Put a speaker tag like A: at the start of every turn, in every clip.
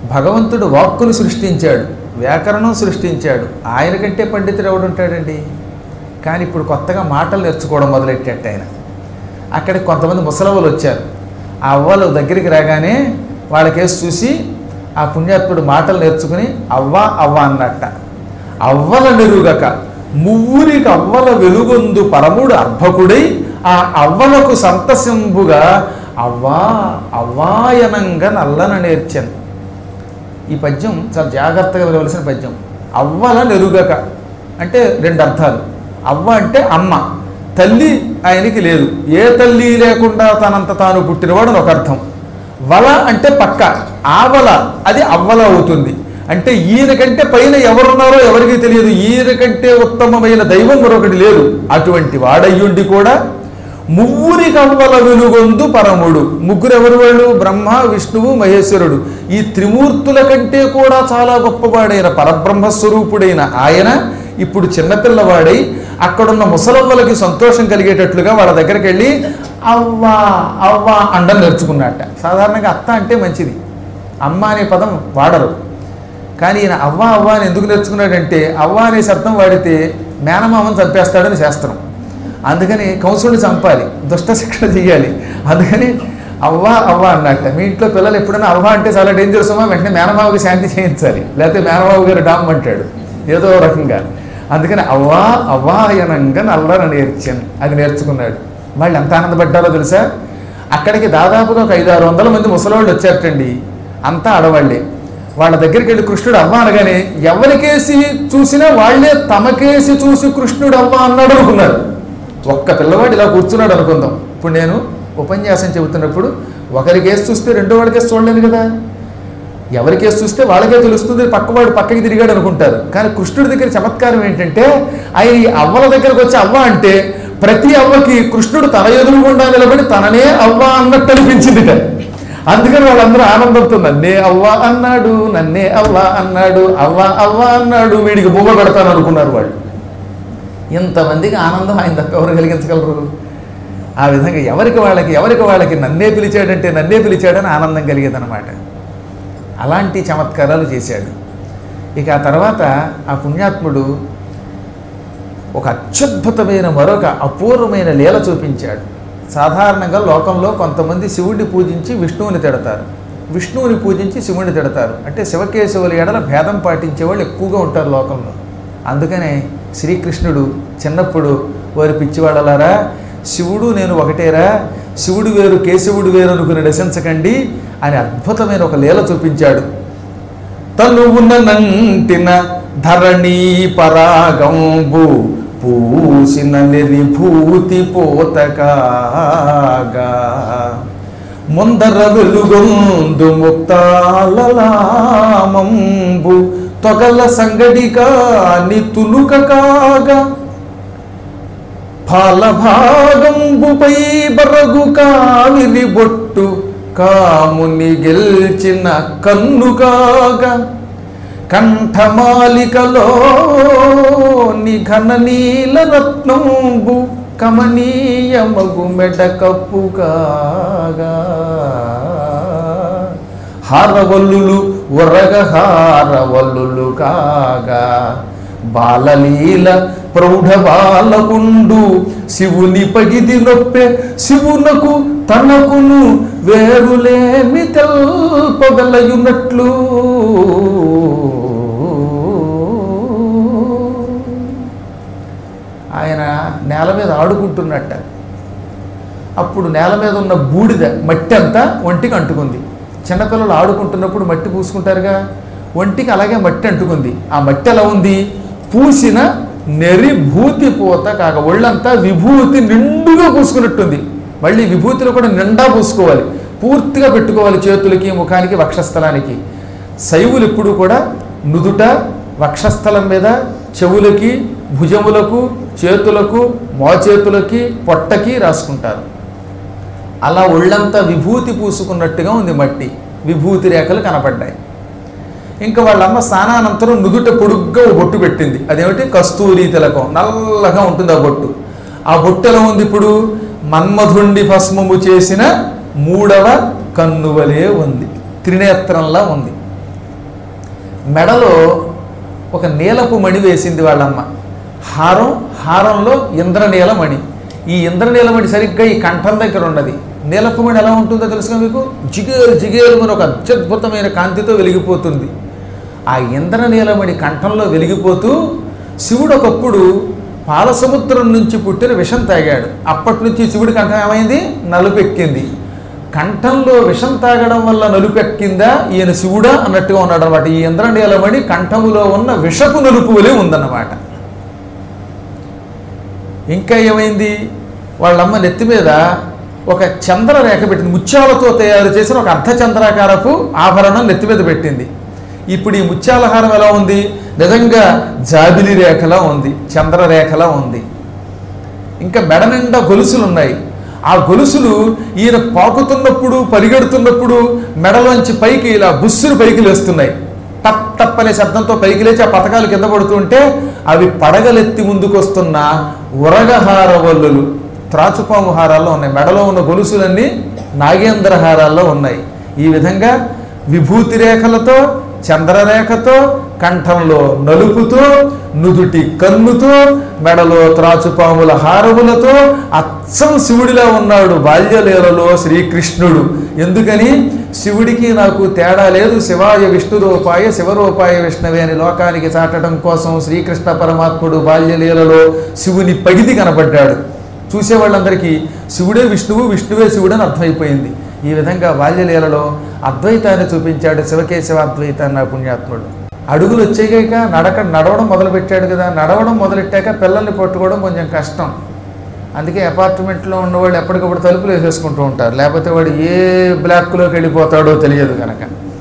A: భగవంతుడు వాక్కును సృష్టించాడు వ్యాకరణం సృష్టించాడు ఆయన కంటే పండితుడు ఎవడుంటాడండి కానీ ఇప్పుడు కొత్తగా మాటలు నేర్చుకోవడం మొదలెట్టేట ఆయన అక్కడికి కొంతమంది ముసలవ్వలు వచ్చారు ఆ అవ్వలు దగ్గరికి రాగానే వాళ్ళకేసి చూసి ఆ పుణ్యాత్ముడు మాటలు నేర్చుకుని అవ్వ అవ్వ అన్నట్ట అవ్వల నెరుగక మువ్వురికి అవ్వల వెలుగొందు పరముడు అర్భకుడై ఆ అవ్వలకు సంతసింపుగా అవ్వా అవ్వాయనంగా నల్లన నేర్చాను ఈ పద్యం చాలా జాగ్రత్తగా వినవలసిన పద్యం అవ్వల నెరుగక అంటే రెండు అర్థాలు అవ్వ అంటే అమ్మ తల్లి ఆయనకి లేదు ఏ తల్లి లేకుండా తనంత తాను పుట్టినవాడు అని ఒక అర్థం వల అంటే పక్క ఆవల అది అవ్వల అవుతుంది అంటే ఈయన కంటే పైన ఎవరున్నారో ఎవరికి తెలియదు ఈయన కంటే ఉత్తమమైన దైవం మరొకటి లేదు అటువంటి వాడయ్యుండి కూడా ముగ్గురి కవ్వల వెలుగొందు పరముడు ముగ్గురు ఎవరు వాళ్ళు బ్రహ్మ విష్ణువు మహేశ్వరుడు ఈ త్రిమూర్తుల కంటే కూడా చాలా గొప్పవాడైన పరబ్రహ్మ స్వరూపుడైన ఆయన ఇప్పుడు చిన్నపిల్లవాడై అక్కడున్న ముసలవ్వలకి సంతోషం కలిగేటట్లుగా వాళ్ళ దగ్గరికి వెళ్ళి అవ్వా అవ్వా అండం నేర్చుకున్నట్ట సాధారణంగా అత్త అంటే మంచిది అమ్మ అనే పదం వాడరు కానీ ఈయన అవ్వ అవ్వ అని ఎందుకు నేర్చుకున్నాడంటే అవ్వ అనే శబ్దం వాడితే మేనమామని చంపేస్తాడని శాస్త్రం అందుకని కంసుడిని చంపాలి దుష్ట శిక్షణ చేయాలి అందుకని అవ్వ అవ్వ అన్నట్ట మీ ఇంట్లో పిల్లలు ఎప్పుడైనా అవ్వ అంటే చాలా డేంజరస్ అమ్మా వెంటనే మేనమావకి శాంతి చేయించాలి లేకపోతే మేనమావ గారు డామ్ అంటాడు ఏదో రకంగా అందుకని అవ్వా అవ్వాయనంగా నల్లన నేర్చాను అది నేర్చుకున్నాడు వాళ్ళు ఎంత ఆనందపడ్డారో తెలుసా అక్కడికి దాదాపుగా ఒక ఐదు ఆరు వందల మంది ముసలోళ్ళు వచ్చారటండి అంతా ఆడవాళ్ళే వాళ్ళ దగ్గరికి వెళ్ళి కృష్ణుడు అవ్వ అనగానే ఎవరికేసి చూసినా వాళ్ళే తమకేసి చూసి కృష్ణుడు అవ్వ అన్నాడు అనుకున్నారు ఒక్క పిల్లవాడు ఇలా కూర్చున్నాడు అనుకుందాం ఇప్పుడు నేను ఉపన్యాసం చెబుతున్నప్పుడు ఒకరికేసి చూస్తే రెండో వాడికేసి చూడలేను కదా ఎవరికేసి చూస్తే వాళ్ళకే తెలుస్తుంది పక్కవాడు పక్కకి తిరిగాడు అనుకుంటారు కానీ కృష్ణుడి దగ్గర చమత్కారం ఏంటంటే ఆయన ఈ అవ్వల దగ్గరకు వచ్చి అవ్వ అంటే ప్రతి అవ్వకి కృష్ణుడు తన ఎదురుగుండా నిలబడి తననే అవ్వ అన్నట్టు అనిపించిందిట అందుకని వాళ్ళందరూ ఆనందంతో నన్నే అవ్వ అన్నాడు నన్నే అవ్వ అన్నాడు అవ్వ అవ్వ అన్నాడు వీడికి బొమ్మ పెడతాను అనుకున్నారు వాళ్ళు ఇంతమందికి ఆనందం ఆయన తప్ప ఎవరు కలిగించగలరు ఆ విధంగా ఎవరికి వాళ్ళకి ఎవరికి వాళ్ళకి నన్నే పిలిచాడంటే నన్నే పిలిచాడని ఆనందం కలిగేదన్నమాట అలాంటి చమత్కారాలు చేశాడు ఇక ఆ తర్వాత ఆ పుణ్యాత్ముడు ఒక అత్యద్భుతమైన మరొక అపూర్వమైన లీల చూపించాడు సాధారణంగా లోకంలో కొంతమంది శివుడిని పూజించి విష్ణువుని తిడతారు విష్ణువుని పూజించి శివుడిని తిడతారు అంటే శివకేశవుల ఎడల భేదం పాటించే వాళ్ళు ఎక్కువగా ఉంటారు లోకంలో అందుకనే శ్రీకృష్ణుడు చిన్నప్పుడు వారి పిచ్చివాళ్ళలారా శివుడు నేను ఒకటేరా శివుడు వేరు కేశవుడు వేరు అనుకుని నశించకండి అని అద్భుతమైన ఒక లీల చూపించాడు తనువున నంటిన ధరణీ పరాగంబు పూసిన నిర్భూతి పోతకాగా ముందర వెలుగొందు ముక్తాలలామంబు తొగల సంగడిగా నితులుక కాగా ఫలభాగంబుపై బరగు కావిరి బొట్టు కాముని గెల్చిన కన్ను కాగా కంఠమాలికలో నిఘన నీల రత్నంబు కమనీయమగు మెడ కప్పు కాగా హారవల్లులు ఉరగ హారవల్లులు కాగా బాలలీల ప్రౌఢ బాలకుండు శివుని పగిది నొప్పే శివునకు తనకును వేరులేమి తెల్పగలయున్నట్లు ఆయన నేల మీద ఆడుకుంటున్నట్ట అప్పుడు నేల మీద ఉన్న బూడిద మట్టి అంతా ఒంటికి అంటుకుంది చిన్నపిల్లలు ఆడుకుంటున్నప్పుడు మట్టి పూసుకుంటారుగా ఒంటికి అలాగే మట్టి అంటుకుంది ఆ మట్టి ఎలా ఉంది పూసిన నెరి భూతి పోత కాక ఒళ్ళంతా విభూతి నిండుగా పూసుకున్నట్టుంది మళ్ళీ విభూతిలో కూడా నిండా పూసుకోవాలి పూర్తిగా పెట్టుకోవాలి చేతులకి ముఖానికి వక్షస్థలానికి శైవులు ఎప్పుడు కూడా నుదుట వక్షస్థలం మీద చెవులకి భుజములకు చేతులకు మోచేతులకి పొట్టకి రాసుకుంటారు అలా ఒళ్ళంతా విభూతి పూసుకున్నట్టుగా ఉంది మట్టి విభూతి రేఖలు కనపడ్డాయి ఇంకా వాళ్ళమ్మ స్నానానంతరం నుదుట పొడుగ్గా ఓ బొట్టు పెట్టింది అదేమిటి కస్తూరి తిలకం నల్లగా ఉంటుంది ఆ బొట్టు ఆ బొట్టు ఎలా ఉంది ఇప్పుడు మన్మధుండి భస్మము చేసిన మూడవ కన్నువలే ఉంది త్రినేత్రంలా ఉంది మెడలో ఒక నీలపు మణి వేసింది వాళ్ళమ్మ హారం హారంలో ఇంద్రనీల మణి ఈ ఇంద్రనీల మణి సరిగ్గా ఈ కంఠం దగ్గర ఉన్నది నీలపు మణి ఎలా ఉంటుందో తెలుసుగా మీకు జిగేలు జిగేలు అని ఒక అత్యద్భుతమైన కాంతితో వెలిగిపోతుంది ఆ ఇంద్రనీలమణి కంఠంలో వెలిగిపోతూ శివుడు ఒకప్పుడు పాలసముద్రం నుంచి పుట్టిన విషం తాగాడు అప్పటి నుంచి శివుడి కంఠం ఏమైంది నలుపెక్కింది కంఠంలో విషం తాగడం వల్ల నలుపెక్కిందా ఈయన శివుడా అన్నట్టుగా ఉన్నాడు అనమాట ఈ ఇంద్రనీలమణి కంఠములో ఉన్న విషపు నలుపు వలె ఉందన్నమాట ఇంకా ఏమైంది వాళ్ళమ్మ నెత్తి మీద ఒక చంద్రరేఖ పెట్టింది ముత్యాలతో తయారు చేసిన ఒక అర్ధచంద్రాకారపు ఆభరణం నెత్తి మీద పెట్టింది ఇప్పుడు ఈ ముత్యాలహారం ఎలా ఉంది నిజంగా జాబిలి రేఖలా ఉంది చంద్రరేఖలా ఉంది ఇంకా మెడ నిండా గొలుసులు ఉన్నాయి ఆ గొలుసులు ఈయన పాకుతున్నప్పుడు పరిగెడుతున్నప్పుడు మెడలోంచి పైకి ఇలా బుస్సులు పైకి లేస్తున్నాయి టప్ టప్ అనే శబ్దంతో పైకి లేచి ఆ పథకాలు కింద పడుతుంటే అవి పడగలెత్తి ముందుకొస్తున్న ఉరగహార వల్లులు త్రాచుపాము హారాల్లో ఉన్నాయి మెడలో ఉన్న గొలుసులన్నీ నాగేంద్ర హారాల్లో ఉన్నాయి ఈ విధంగా విభూతి రేఖలతో చంద్రరేఖతో కంఠంలో నలుపుతో నుదుటి కన్నుతో మెడలో త్రాచుపాముల హారములతో అచ్చం శివుడిలా ఉన్నాడు బాల్యలీలలో శ్రీకృష్ణుడు ఎందుకని శివుడికి నాకు తేడా లేదు శివాయ విష్ణు రూపాయ శివరూపాయ విష్ణవే అని లోకానికి చాటడం కోసం శ్రీకృష్ణ పరమాత్ముడు బాల్యలీలలో శివుని పగిది కనబడ్డాడు చూసేవాళ్ళందరికీ శివుడే విష్ణువు విష్ణువే శివుడు అని అర్థమైపోయింది ఈ విధంగా బాల్యలీలలో అద్వైతాన్ని చూపించాడు శివకేశవ అద్వైతాన్ని నా పుణ్యాత్ముడు అడుగులు వచ్చేగాక నడక నడవడం మొదలుపెట్టాడు కదా నడవడం మొదలెట్టాక పిల్లల్ని పట్టుకోవడం కొంచెం కష్టం అందుకే అపార్ట్మెంట్లో ఉన్నవాళ్ళు ఎప్పటికప్పుడు తలుపులు వేసేసుకుంటూ ఉంటారు లేకపోతే వాడు ఏ బ్లాక్లోకి వెళ్ళిపోతాడో తెలియదు కనుక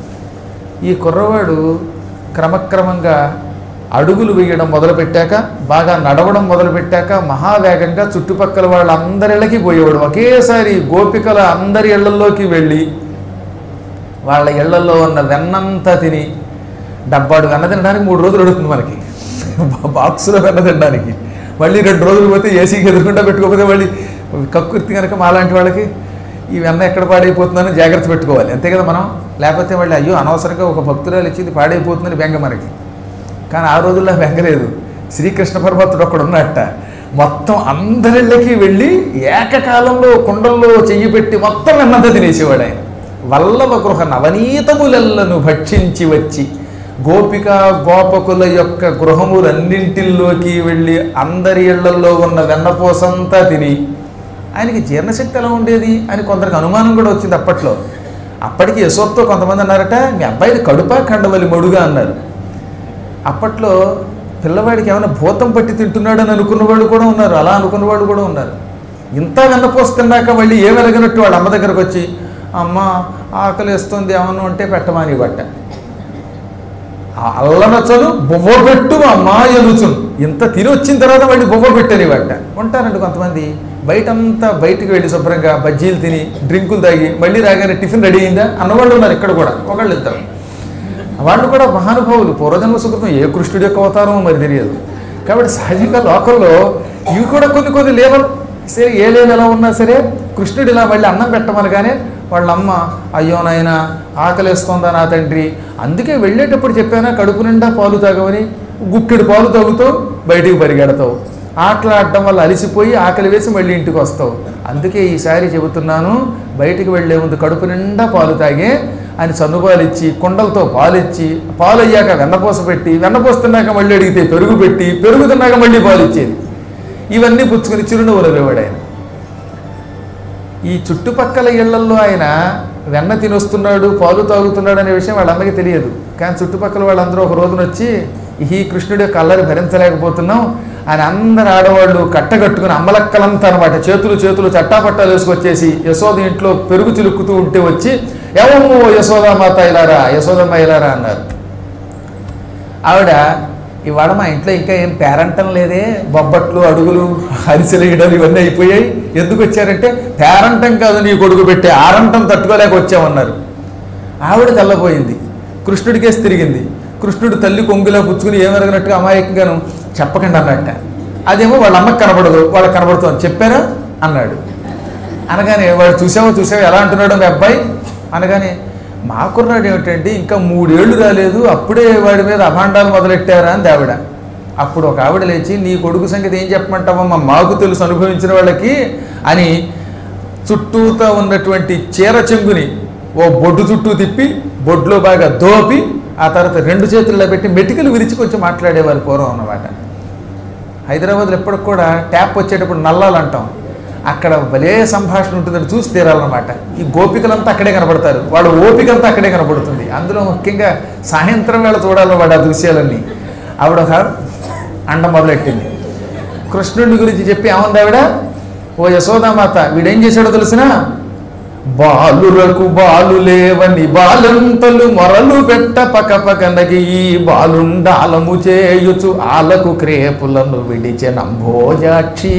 A: ఈ కుర్రవాడు క్రమక్రమంగా అడుగులు వేయడం మొదలుపెట్టాక బాగా నడవడం మొదలుపెట్టాక మహావేగంగా చుట్టుపక్కల వాళ్ళందరిళ్ళకి పోయేవాడు ఒకేసారి గోపికల అందరి ఇళ్లలోకి వెళ్ళి వాళ్ళ ఇళ్లలో ఉన్న వెన్నంతా తిని డబ్బాడు వెన్న తినడానికి మూడు రోజులు అడుగుతుంది మనకి బాక్సులో వెన్న తినడానికి మళ్ళీ రెండు రోజులు పోతే ఏసీకి ఎదురుకుండా పెట్టుకోకపోతే మళ్ళీ కక్కుర్తి కనుక మాలాంటి వాళ్ళకి ఈ వెన్న ఎక్కడ పాడైపోతుందని జాగ్రత్త పెట్టుకోవాలి అంతే కదా మనం లేకపోతే మళ్ళీ అయ్యో అనవసరంగా ఒక భక్తురాలు ఇచ్చింది పాడైపోతుందని బెంగ మనకి కానీ ఆ రోజుల్లో బెంగలేదు శ్రీకృష్ణ పరమాత్ముడు ఒకడు ఉన్నట్ట మొత్తం అందరిళ్ళకి వెళ్ళి ఏకకాలంలో కుండల్లో చెయ్యి పెట్టి మొత్తం వెన్నంతా తినేసేవాడు ఆయన వల్లభ గృహ నవనీతములెల్లను భక్షించి వచ్చి గోపిక గోపకుల యొక్క గృహములన్నింటిల్లోకి వెళ్ళి అందరి ఇళ్లలో ఉన్న వెన్నపోసంతా తిని ఆయనకి జీర్ణశక్తి ఎలా ఉండేది అని కొందరికి అనుమానం కూడా వచ్చింది అప్పట్లో అప్పటికి యశోత్తో కొంతమంది అన్నారట మీ అబ్బాయిది కడుప కండవలి మడుగా అన్నారు అప్పట్లో పిల్లవాడికి ఏమైనా భూతం పట్టి తింటున్నాడని అనుకున్నవాడు కూడా ఉన్నారు అలా అనుకున్నవాడు కూడా ఉన్నారు ఇంత వెన్నపోస్తున్నాక మళ్ళీ ఏ వెలగనట్టు వాళ్ళ అమ్మ దగ్గరకు వచ్చి అమ్మ ఆకలి వేస్తుంది ఏమన్నా ఉంటే పెట్టమని బట్ట ఆ అల్లనచ్చలు బొవ్వ పెట్టు అమ్మా ఎలుచును ఇంత తిని వచ్చిన తర్వాత మళ్ళీ బొవ్వ పెట్టని బట్ట ఉంటారండి కొంతమంది బయటంతా బయటికి వెళ్ళి శుభ్రంగా బజ్జీలు తిని డ్రింకులు తాగి మళ్ళీ రాగానే టిఫిన్ రెడీ అయిందా అన్నవాళ్ళు ఉన్నారు ఇక్కడ కూడా ఒకళ్ళు ఇద్దరు వాళ్ళు కూడా మహానుభావులు పూర్వజన్మ సుకృతం ఏ కృష్ణుడి యొక్క అవతారమో మరి తెలియదు కాబట్టి సహజంగా లోకల్లో ఇవి కూడా కొన్ని కొన్ని లేవలు సరే ఏ లేని ఎలా ఉన్నా సరే కృష్ణుడు ఇలా మళ్ళీ అన్నం పెట్టమనగానే వాళ్ళ అమ్మ అయ్యో నాయన ఆకలేస్తోందా నా తండ్రి అందుకే వెళ్ళేటప్పుడు చెప్పానా కడుపు నిండా పాలు తాగమని గుక్కెడు పాలు తాగుతూ బయటికి పరిగెడతావు ఆటలాడటం వల్ల అలిసిపోయి ఆకలి వేసి మళ్ళీ ఇంటికి వస్తావు అందుకే ఈసారి చెబుతున్నాను బయటికి వెళ్ళే ముందు కడుపు నిండా పాలు తాగే అని చన్నుపాలు ఇచ్చి కుండలతో పాలు ఇచ్చి పాలు అయ్యాక వెన్నపూస పెట్టి వెన్నపూస తిన్నాక మళ్ళీ అడిగితే పెరుగు పెట్టి పెరుగు తిన్నాక మళ్ళీ పాలు ఇచ్చేది ఇవన్నీ పుచ్చుకుని చిరునవ్వులు లేవాడు ఆయన ఈ చుట్టుపక్కల ఇళ్లల్లో ఆయన వెన్న తినొస్తున్నాడు పాలు తాగుతున్నాడు అనే విషయం వాళ్ళందరికీ తెలియదు కానీ చుట్టుపక్కల వాళ్ళందరూ ఒక రోజున వచ్చి ఈ కృష్ణుడి యొక్క అల్లరి భరించలేకపోతున్నాం ఆయన అందరు ఆడవాళ్ళు కట్టగట్టుకుని అమ్మలక్కలంతా అనమాట చేతులు చేతులు చట్టాపట్టాలు వేసుకొచ్చేసి యశోద ఇంట్లో పెరుగు చిలుక్కుతూ ఉంటే వచ్చి ఏమో యశోదామాత ఇలారా యశోదమ్మ ఇలారా అన్నారు ఆవిడ ఇవాళ మా ఇంట్లో ఇంకా ఏం పేరంటం లేదే బొబ్బట్లు అడుగులు అరిసెలు ఇడలు ఇవన్నీ అయిపోయాయి ఎందుకు వచ్చారంటే పేరంటం కాదు నీ కొడుకు పెట్టే ఆరంటం తట్టుకోలేక వచ్చామన్నారు ఆవిడ తెల్లపోయింది కృష్ణుడికేసి తిరిగింది కృష్ణుడు తల్లి కొంగులా పుచ్చుకుని ఏమెరగనట్టుగా అమాయకంగాను చెప్పకండి అన్నట్ట అదేమో వాళ్ళ అమ్మకి కనబడదు వాళ్ళకి కనబడుతుంది చెప్పారా అన్నాడు అనగానే వాడు చూసావో చూసావో ఎలా అంటున్నాడు మీ అబ్బాయి అనగానే మా కుర్రాడు ఏమిటండి ఇంకా మూడేళ్లు రాలేదు అప్పుడే వాడి మీద అభాండాలు మొదలెట్టారా అని ఆవిడ అప్పుడు ఒక ఆవిడ లేచి నీ కొడుకు సంగతి ఏం చెప్పమంటావమ్మా మాకు తెలుసు అనుభవించిన వాళ్ళకి అని చుట్టూతా ఉన్నటువంటి చీర చెంగుని ఓ బొడ్డు చుట్టూ తిప్పి బొడ్లో బాగా దోపి ఆ తర్వాత రెండు చేతుల్లో పెట్టి మెటికలు విరిచి కొంచెం మాట్లాడేవారు పూర్వం అన్నమాట హైదరాబాద్లో ఎప్పటికి కూడా ట్యాప్ వచ్చేటప్పుడు నల్లాలు అంటాం అక్కడ భలే సంభాషణ ఉంటుందని చూసి తీరాలన్నమాట ఈ గోపికలంతా అక్కడే కనపడతారు వాడు ఓపికంతా అక్కడే కనపడుతుంది అందులో ముఖ్యంగా సాయంత్రం వేళ చూడాలి వాడు ఆ దృశ్యాలన్నీ ఆవిడ ఒక అండ మొదలెట్టింది కృష్ణుడి గురించి చెప్పి ఏమంది ఆవిడ ఓ యశోదామాత వీడేం చేశాడో తెలిసినా బాలులకు బాలు లేవని బాలంతలు మొరలు పెట్ట పక పకనగి ఈ బాలుండాలము చేయుచు ఆలకు క్రేపులను విడిచె నంభోజాక్షి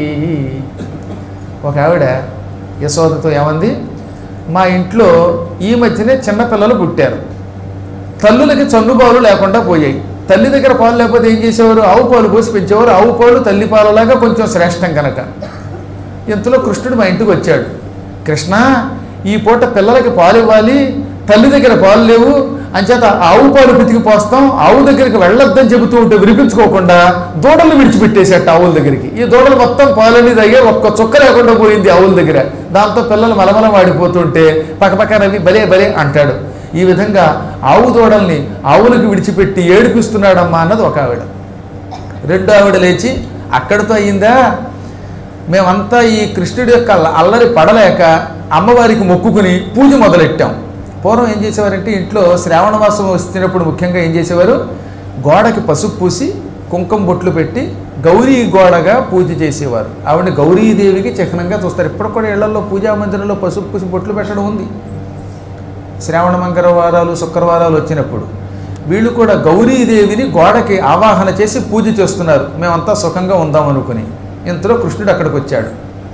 A: ఒక ఆవిడ యశోదతో ఏమంది మా ఇంట్లో ఈ మధ్యనే చిన్నపిల్లలు పుట్టారు తల్లులకి చన్నుపాలు లేకుండా పోయాయి తల్లి దగ్గర పాలు లేకపోతే ఏం చేసేవారు ఆవు పాలు పోసి పెంచేవారు ఆవు పాలు తల్లి పాలలాగా కొంచెం శ్రేష్టం కనుక ఇంతలో కృష్ణుడు మా ఇంటికి వచ్చాడు కృష్ణ ఈ పూట పిల్లలకి పాలు ఇవ్వాలి తల్లి దగ్గర పాలు లేవు అంచేత ఆవు పాలు పితికి పోస్తాం ఆవు దగ్గరికి వెళ్ళొద్దని చెబుతూ ఉంటే వినిపించుకోకుండా దూడలు విడిచిపెట్టేసేట ఆవుల దగ్గరికి ఈ దూడలు మొత్తం పాలని తగ్గే ఒక్క చుక్క లేకుండా పోయింది ఆవుల దగ్గర దాంతో పిల్లలు మలమల వాడిపోతుంటే పక్కపక్క రవి భలే భలే అంటాడు ఈ విధంగా ఆవు దూడల్ని ఆవులకు విడిచిపెట్టి ఏడిపిస్తున్నాడమ్మా అన్నది ఒక ఆవిడ రెండో ఆవిడ లేచి అక్కడితో అయిందా మేమంతా ఈ కృష్ణుడి యొక్క అల్ల- అల్లరి పడలేక అమ్మవారికి మొక్కుకుని పూజ మొదలెట్టాం పూర్వం ఏం చేసేవారంటే ఇంట్లో శ్రావణ మాసం వచ్చినప్పుడు ముఖ్యంగా ఏం చేసేవారు గోడకి పసుపు పూసి కుంకుమ బొట్లు పెట్టి గౌరీ గోడగా పూజ చేసేవారు ఆవిడ గౌరీదేవికి చిహ్నంగా చూస్తారు ఇప్పుడు కూడా ఇళ్లలో పూజా మందిరంలో పసుపు పూసి బొట్లు పెట్టడం ఉంది శ్రావణ మంగళవారాలు శుక్రవారాలు వచ్చినప్పుడు వీళ్ళు కూడా గౌరీదేవిని గోడకి ఆవాహన చేసి పూజ చేస్తున్నారు మేమంతా సుఖంగా ఉందాం అనుకుని ఇంతలో కృష్ణుడు అక్కడికి వచ్చాడు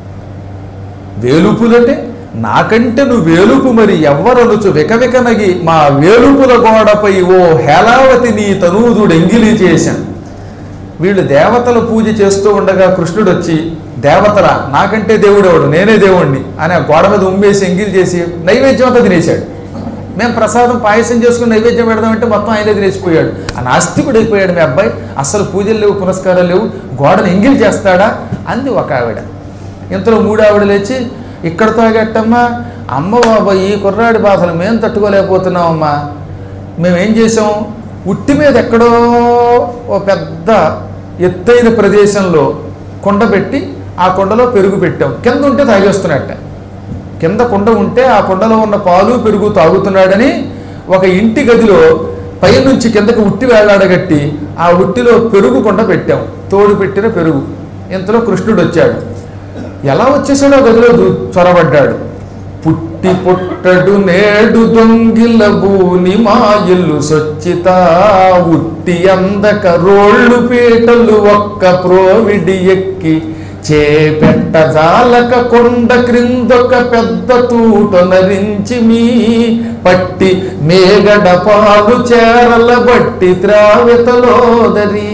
A: వేలుపులంటే నాకంటే నువ్వు వేలుపు మరి ఎవ్వరనుచు వికవికనగి మా వేలుపుల గోడపై ఓ హేలావతి నీ తనూదుడు ఎంగిలి చేశాను వీళ్ళు దేవతల పూజ చేస్తూ ఉండగా కృష్ణుడు వచ్చి దేవతల నాకంటే దేవుడెవడు నేనే దేవుణ్ణి అని ఆ గోడ మీద ఉమ్మేసి ఎంగిల్ చేసి నైవేద్యం అంతా తినేశాడు మేము ప్రసాదం పాయసం చేసుకుని నైవేద్యం పెడదామంటే మొత్తం ఆయనే తినేసిపోయాడు ఆ నాస్తికుడు అయిపోయాడు మీ అబ్బాయి అస్సలు పూజలు లేవు పునస్కారాలు లేవు గోడను ఎంగిల్ చేస్తాడా అంది ఒక ఆవిడ ఇంతలో మూడు ఆవిడ లేచి ఇక్కడ తాగట్టమ్మా అమ్మ బాబా ఈ కుర్రాడి బాధలు మేము తట్టుకోలేకపోతున్నామమ్మా మేమేం చేసాం ఉట్టి మీద ఎక్కడో ఓ పెద్ద ఎత్తైన ప్రదేశంలో కొండ పెట్టి ఆ కొండలో పెరుగు పెట్టాం కింద ఉంటే తాగేస్తున్నట్ట కింద కుండ ఉంటే ఆ కుండలో ఉన్న పాలు పెరుగు తాగుతున్నాడని ఒక ఇంటి గదిలో పైనుంచి కిందకి ఉట్టి వేలాడగట్టి ఆ ఉట్టిలో పెరుగు కొండ పెట్టాం తోడు పెట్టిన పెరుగు ఇంతలో కృష్ణుడు వచ్చాడు ఎలా వచ్చేసాడో గదిలో దూ- చొరబడ్డాడు పుట్టి పుట్టడు నేడు దొంగిల భూని మా ఇల్లు సొచ్చిత ఉట్టి అందక రోళ్ళు పీటలు ఒక్క ప్రోవిడి ఎక్కి చేపెట్ట జాలక కొండ క్రిందొక పెద్ద తూట నరించి మీ పట్టి మేగడ పాలు చేరల బట్టి త్రావితలోదరి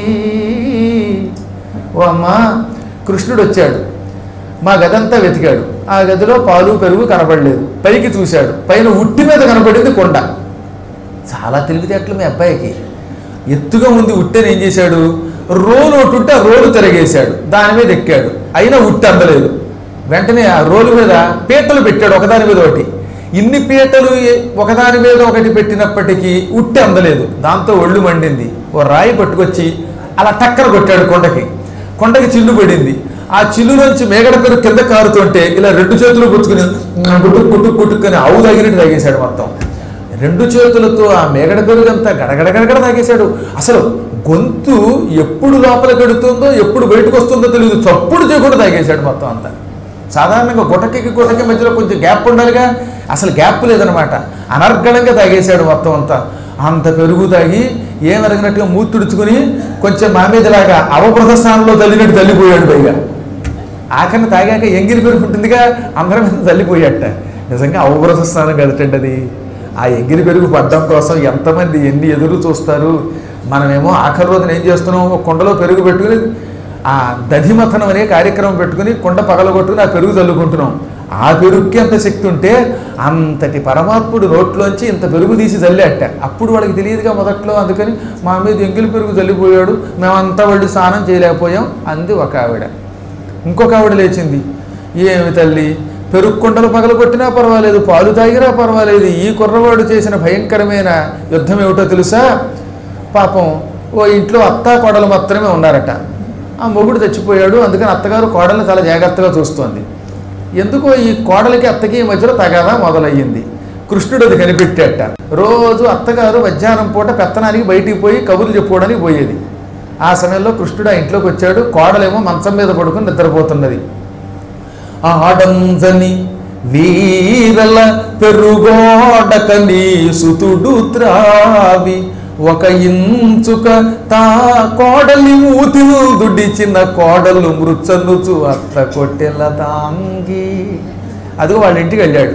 A: ఓ అమ్మా కృష్ణుడు వచ్చాడు మా గదంతా వెతికాడు ఆ గదిలో పాలు పెరుగు కనపడలేదు పైకి చూశాడు పైన ఉట్టి మీద కనపడింది కొండ చాలా తెలివితేటలు మీ అబ్బాయికి ఎత్తుగా ఉంది ఉట్టని ఏం చేశాడు రోలు ఒకటి ఉంటే ఆ రోలు తిరగేశాడు దాని మీద ఎక్కాడు అయినా ఉట్టి అందలేదు వెంటనే ఆ రోలు మీద పీటలు పెట్టాడు ఒకదాని మీద ఒకటి ఇన్ని పీటలు ఏ- ఒకదాని మీద ఒకటి పెట్టినప్పటికీ ఉట్టి అందలేదు దాంతో ఒళ్ళు మండింది ఓ రాయి పట్టుకొచ్చి అలా టక్కర కొట్టాడు కొండకి కొండకి చిల్లు పడింది ఆ చిల్లులోంచి మేగడ పేరు కింద కారుతుంటే ఇలా రెండు చేతులు పుచ్చుకుని గుట్టుకు గుట్టుకు గుట్టుకుని ఆవు తగినట్టు తాగేశాడు మొత్తం రెండు చేతులతో ఆ మేగడ పెరుగంతా గడగడ గడగడ తాగేశాడు అసలు గొంతు ఎప్పుడు లోపల గడుతుందో ఎప్పుడు బయటకు వస్తుందో తెలియదు చప్పుడు చేయకుండా తాగేశాడు మొత్తం అంతా సాధారణంగా గుటకి గుటకి మధ్యలో కొంచెం గ్యాప్ ఉండాలిగా అసలు గ్యాప్ లేదనమాట అనర్గళంగా తాగేశాడు మొత్తం అంతా అంత పెరుగు తాగి ఏమరగినట్టుగా మూతి తుడుచుకుని కొంచెం మామీదలాగా అవబృత స్థానంలో తల్లినట్టు తల్లిపోయాడు పైగా ఆఖరిని తాగాక ఎంగిలి పెరుగు ఉంటుందిగా అందరం మీద తల్లిపోయాట నిజంగా అవబృత స్థానం కదటండి అది ఆ ఎంగిలి పెరుగు పడ్డం కోసం ఎంతమంది ఎన్ని ఎదురు చూస్తారు మనమేమో ఆఖరి రోజున ఏం చేస్తున్నాం ఒక కుండలో పెరుగు పెట్టుకుని ఆ దధిమథనం అనే కార్యక్రమం పెట్టుకుని కొండ పగలగొట్టుకుని ఆ పెరుగు చల్లుకుంటున్నాం ఆ పెరుగుకి ఎంత శక్తి ఉంటే అంతటి పరమాత్ముడు నోట్లోంచి ఇంత పెరుగు తీసి చల్లేట అప్పుడు వాళ్ళకి తెలియదుగా మొదట్లో అందుకని మా మీద ఎంగిలి పెరుగు చల్లిపోయాడు మేమంతా వాళ్ళు స్నానం చేయలేకపోయాం అంది ఒక ఆవిడ ఇంకొక ఆవిడ లేచింది ఏమి తల్లి పెరుగు కుండలు పగలగొట్టినా పర్వాలేదు పాలు తాగినా పర్వాలేదు ఈ కుర్రవాడు చేసిన భయంకరమైన యుద్ధం ఏమిటో తెలుసా పాపం ఓ ఇంట్లో అత్త కోడలు మాత్రమే ఉన్నారట ఆ మొగుడు చచ్చిపోయాడు అందుకని అత్తగారు కోడల్ని చాలా జాగ్రత్తగా చూస్తోంది ఎందుకో ఈ కోడలికి అత్తకి ఈ మధ్యలో తగాదా మొదలయ్యింది కృష్ణుడు అది కనిపెట్టాట రోజు అత్తగారు మధ్యాహ్నం పూట పెత్తనానికి బయటికి పోయి కబుర్లు చెప్పుకోవడానికి పోయేది ఆ సమయంలో కృష్ణుడు ఆ ఇంట్లోకి వచ్చాడు కోడలేమో మంచం మీద పడుకుని నిద్రపోతున్నది ఆడంజని వీరల పెరుగోడక నీ సుతుడు త్రావి ఒక ఇంచుక తా కోడలి మూతిను దుడిచిన కోడలు మృచ్చనుచు అత్త కొట్టెల తాంగి అదిగో వాళ్ళ ఇంటికి వెళ్ళాడు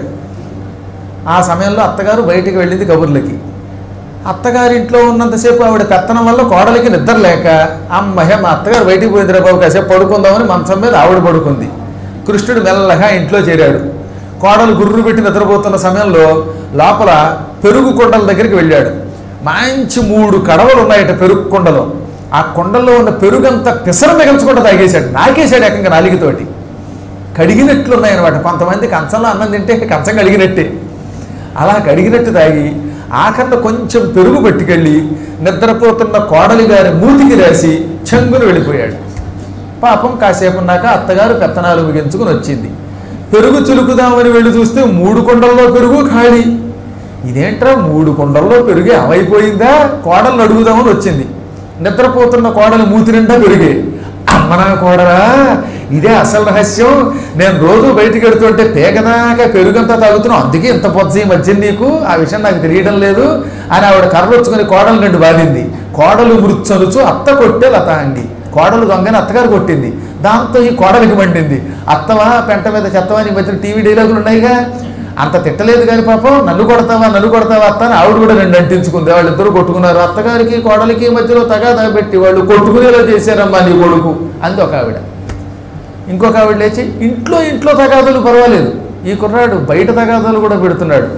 A: ఆ సమయంలో అత్తగారు బయటికి వెళ్ళింది కబుర్లకి అత్తగారింట్లో ఉన్నంతసేపు ఆవిడ పెత్తనం వల్ల కోడలికి నిద్ర లేక అమ్మహే మా అత్తగారు బయటికి పోయిందిరా బాబు కాసేపు పడుకుందామని మంచం మీద ఆవిడ పడుకుంది కృష్ణుడు మెల్లగా ఇంట్లో చేరాడు కోడలు గుర్రు పెట్టి నిద్రపోతున్న సమయంలో లోపల పెరుగు కొండల దగ్గరికి వెళ్ళాడు మంచి మూడు కడవలు ఉన్నాయట పెరుగు కొండలో ఆ కొండల్లో ఉన్న పెరుగంతా పిసర మిగల్చకుండా తాగేశాడు నాకేశాడు ఏకంగా నాలిగితోటి కడిగినట్లు ఉన్నాయన్నమాట కొంతమంది కంచంలో అన్నం తింటే కంచం కడిగినట్టే అలా కడిగినట్టు తాగి ఆఖరణ కొంచెం పెరుగు పట్టుకెళ్ళి నిద్రపోతున్న కోడలి గారి మూతికి రాసి చెంగును వెళ్ళిపోయాడు పాపం కాసేపు ఉన్నాక అత్తగారు పెత్తనాలు ముగించుకుని వచ్చింది పెరుగు చులుకుదామని వెళ్ళి చూస్తే మూడు కొండల్లో పెరుగు ఖాళీ ఇదేంట్రా మూడు కొండల్లో పెరుగు ఏమైపోయిందా కోడలు అడుగుదామని వచ్చింది నిద్రపోతున్న కోడలు మూతి నిండా పెరిగే అమ్మనా కోడలా ఇదే అసలు రహస్యం నేను రోజు బయటికి వెడుతుంటే పేకదాకా పెరుగంతా తాగుతున్నావు అందుకే ఇంత పొద్దు ఈ మధ్య నీకు ఆ విషయం నాకు తెలియడం లేదు అని ఆవిడ కర్రొచ్చుకొని కోడలు రెండు బాధింది కోడలు మృత్సనుచు అత్త కొట్టే లత అండి కోడలు దొంగని అత్తగారు కొట్టింది దాంతో ఈ కోడలికి మండింది అత్తవా పెంట మీద చెత్తవా నీ మధ్య టీవీ డైలాగులు ఉన్నాయిగా అంత తిట్టలేదు కానీ పాపం నన్ను కొడతావా నన్ను కొడతావా అత్త అని ఆవిడ కూడా రెండు అంటించుకుంది వాళ్ళిద్దరూ కొట్టుకున్నారు అత్తగారికి కోడలికి మధ్యలో తగాదా పెట్టి వాళ్ళు కొట్టుకునేలా చేశారమ్మా నీ కొడుకు అంది ఒక ఆవిడ ఇంకొక ఆవిడ లేచి ఇంట్లో ఇంట్లో తగాదాలు పర్వాలేదు ఈ కుర్రాడు బయట తగాదాలు కూడా పెడుతున్నాడు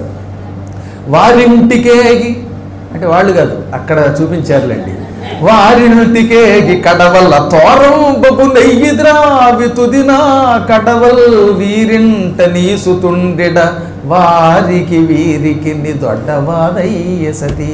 A: వారింటికేగి అంటే వాళ్ళు కాదు అక్కడ చూపించారులేండి వారింటికేగి కడవల్ల తోరంబకు నెయ్యి ద్రావి తుదినా కడవల్ వీరింట నీసుతుండెడ వారికి వీరికి ని దొడ్డవాదయ్య సతీ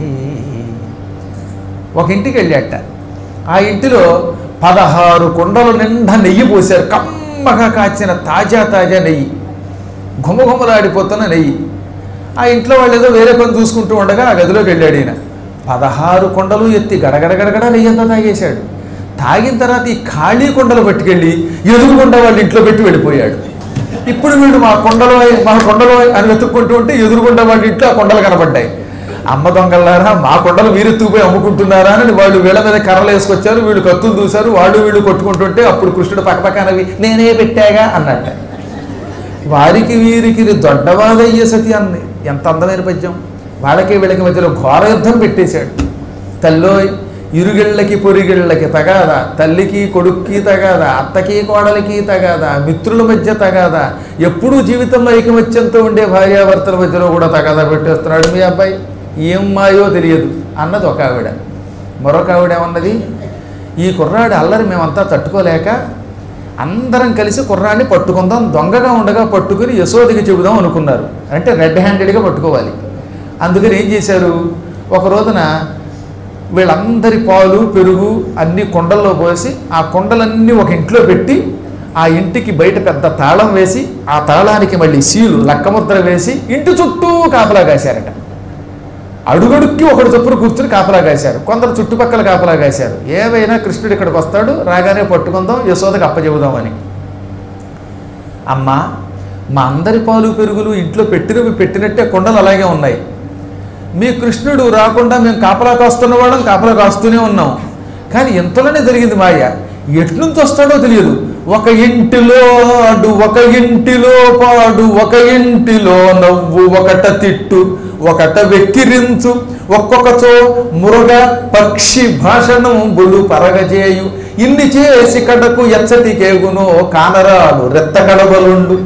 A: ఒక ఇంటికి వెళ్ళాట ఆ ఇంటిలో పదహారు కుండల నిండా నెయ్యి పోశారు కమ్మగా కాచిన తాజా తాజా నెయ్యి ఘుమఘుమలాడిపోతున్న నెయ్యి ఆ ఇంట్లో వాళ్ళు ఏదో వేరే పని చూసుకుంటూ ఉండగా ఆ గదిలోకి వెళ్ళాడు ఈయన పదహారు కొండలు ఎత్తి గడగడ గడగడ నెయ్యి అంతా తాగేశాడు తాగిన తర్వాత ఈ ఖాళీ కొండలు పట్టుకెళ్ళి ఎదురుగుండా వాళ్ళ ఇంట్లో పెట్టి వెళ్ళిపోయాడు ఇప్పుడు వీడు మా కొండలో మా కొండలో అని వెతుక్కుంటూ ఉంటే ఎదురుగుండా వాళ్ళ ఇంట్లో ఆ కొండలు కనబడ్డాయి అమ్మ దొంగలారా మా కొండలు వీరెత్తుకుపోయి అమ్ముకుంటున్నారా అని వాళ్ళు వీళ్ళ మీద కర్రలు వేసుకొచ్చారు వీళ్ళు కత్తులు దూశారు వాళ్ళు వీళ్ళు కొట్టుకుంటుంటే అప్పుడు కృష్ణుడు పక్కపక్కనవి నేనే పెట్టాగా అన్నట్ట వారికి వీరికి దొడ్డవాదయ్య సతి అంది ఎంత అందమైన పద్యం వాళ్ళకి వీళ్ళకి మధ్యలో ఘోర యుద్ధం పెట్టేశాడు తల్లోయ్ ఇరుగిళ్ళకి పొరిగిళ్ళకి తగాదా తల్లికి కొడుక్కి తగాదా అత్తకి కోడలికి తగాదా మిత్రుల మధ్య తగాదా ఎప్పుడూ జీవితంలో ఐకమత్యంతో ఉండే భార్యాభర్తల మధ్యలో కూడా తగాదా పెట్టేస్తున్నాడు మీ అబ్బాయి ఏం మాయో తెలియదు అన్నది ఒక ఆవిడ మరొక ఆవిడ ఏమన్నది ఈ కుర్రాడి అల్లరి మేమంతా తట్టుకోలేక అందరం కలిసి కుర్రాన్ని పట్టుకుందాం దొంగగా ఉండగా పట్టుకుని యశోదికి చెబుదాం అనుకున్నారు అంటే రెడ్ హ్యాండెడ్గా పట్టుకోవాలి అందుకని ఏం చేశారు ఒక రోజున వీళ్ళందరి పాలు పెరుగు అన్ని కొండల్లో పోసి ఆ కొండలన్నీ ఒక ఇంట్లో పెట్టి ఆ ఇంటికి బయట పెద్ద తాళం వేసి ఆ తాళానికి మళ్ళీ సీలు లక్కముద్ర వేసి ఇంటి చుట్టూ కాపలా కాశారట అడుగడుక్కి ఒకడు చొప్పున కూర్చుని కాపలా కాశారు కొందరు చుట్టుపక్కల కాపలా కాశారు ఏవైనా కృష్ణుడు ఇక్కడికి వస్తాడు రాగానే పట్టుకుందాం యశోదకి అప్పచెబుదామని అమ్మా మా అందరి పాలు పెరుగులు ఇంట్లో పెట్టినవి పెట్టినట్టే కొండలు అలాగే ఉన్నాయి మీ కృష్ణుడు రాకుండా మేము కాపలా కాస్తున్న వాళ్ళం కాపలా కాస్తూనే ఉన్నాం కానీ ఎంతలోనే జరిగింది మాయ ఎట్నుంచి వస్తాడో తెలియదు ఒక ఇంటిలో ఆడు ఒక ఇంటిలో పాడు ఒక ఇంటిలో నవ్వు ఒకట తిట్టు ఒకట వెక్కిరించు ఒక్కొక్కచో మురుగ పక్షి భాషణం బులు పరగజేయు ఇన్ని చేసి కడకు ఎచ్చటి కేగునో కానరాలు రెత్త కడబలుండు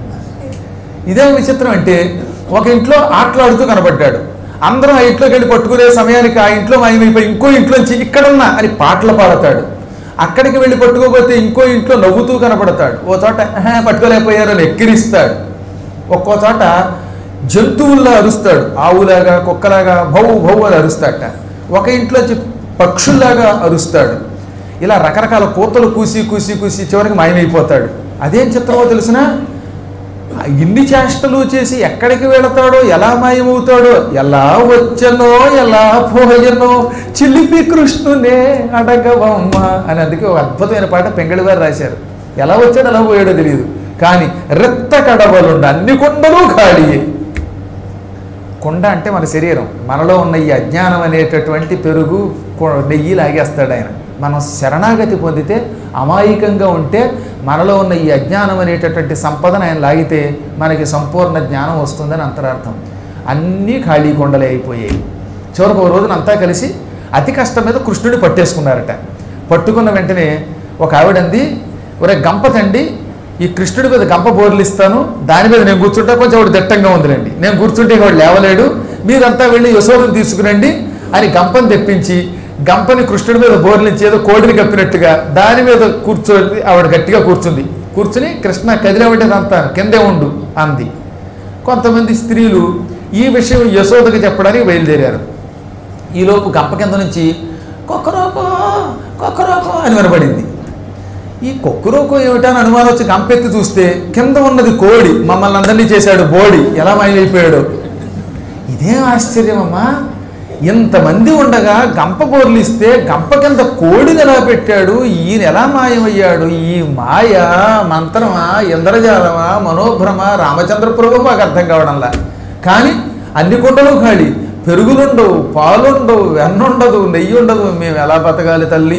A: ఇదే విచిత్రం అంటే ఒక ఇంట్లో ఆటలాడుతూ కనబడ్డాడు అందరం ఆ ఇంట్లోకి వెళ్ళి పట్టుకునే సమయానికి ఆ ఇంట్లో మాయమైపోయి ఇంకో ఇంట్లోంచి ఇక్కడున్నా అని పాటలు పాడతాడు అక్కడికి వెళ్ళి పట్టుకోకపోతే ఇంకో ఇంట్లో నవ్వుతూ కనపడతాడు ఓ చోట "ఆహా, పట్టుకోలేకపోయారు అని ఎక్కిరిస్తాడు ఒక్కో చోట జంతువుల్లా అరుస్తాడు ఆవులాగా కుక్కలాగా భౌ భౌ అని అరుస్తాడట ఒక ఇంట్లో పక్షుల్లాగా అరుస్తాడు ఇలా రకరకాల కూతలు కూసి కూసి కూసి చివరికి మాయమైపోతాడు అదేం చిత్రమో తెలిసినా ఆ ఇన్ని చేష్టలు చేసి ఎక్కడికి వెళతాడో ఎలా మాయమవుతాడో ఎలా వచ్చనో ఎలా పోయనో చిలిపి కృష్ణునే అడగవమ్మ అని అందుకే ఒక అద్భుతమైన పాట పెంగళి వారు రాశారు ఎలా వచ్చాడో ఎలా పోయాడో తెలియదు కానీ రెత్త కడవలుండ అన్ని కొండలు ఖాళీయే కొండ అంటే మన శరీరం మనలో ఉన్న ఈ అజ్ఞానం అనేటటువంటి పెరుగు కొ- నెయ్యి లాగేస్తాడు ఆయన మనం శరణాగతి పొందితే అమాయకంగా ఉంటే మనలో ఉన్న ఈ అజ్ఞానం అనేటటువంటి సంపదను ఆయన లాగితే మనకి సంపూర్ణ జ్ఞానం వస్తుందని అంతరార్థం అన్నీ ఖాళీ కొండలే అయిపోయాయి చివరికి ఒక రోజున అంతా కలిసి అతి కష్టం మీద కృష్ణుడిని పట్టేసుకున్నారట పట్టుకున్న వెంటనే ఒక ఆవిడంది ఒరే గంప తండి ఈ కృష్ణుడి మీద గంప బోర్లిస్తాను దాని మీద నేను కూర్చుంటా కొంచెం వాడు దట్టంగా ఉందిలేండి నేను కూర్చుంటే ఇక వాడు లేవలేడు మీరంతా వెళ్ళి యశోదను తీసుకురండి అని గంపని తెప్పించి గంపని కృష్ణుడి మీద బోర్లించి ఏదో కోడిని కప్పినట్టుగా దాని మీద కూర్చొని ఆవిడ గట్టిగా కూర్చుంది కూర్చుని కృష్ణ కదిలేవంటేదంతా కిందే ఉండు అంది కొంతమంది స్త్రీలు ఈ విషయం యశోదకి చెప్పడానికి బయలుదేరారు ఈలోపు గంప కింద నుంచి కొక్కరోకో కొక్కరోకో అని వినబడింది ఈ కొక్కురోకో ఏమిటా అని అనుమానం వచ్చి గంపెత్తి చూస్తే కింద ఉన్నది కోడి మమ్మల్ని అందరినీ చేశాడు బోడి ఎలా మాయమైపోయాడు ఇదేం ఆశ్చర్యమమ్మా ఇంతమంది ఉండగా గంప బోర్లిస్తే గంప కింద కోడిని ఎలా పెట్టాడు ఈయన ఎలా మాయమయ్యాడు ఈ మాయ మంత్రమా ఇంద్రజాలమా మనోభ్రమ రామచంద్ర ప్రభు మాకు అర్థం కావడంలా కానీ అన్ని కుండలు ఖాళీ పెరుగులుండవు పాలుండవు వెన్నుండదు నెయ్యి ఉండదు మేము ఎలా బతకాలి తల్లి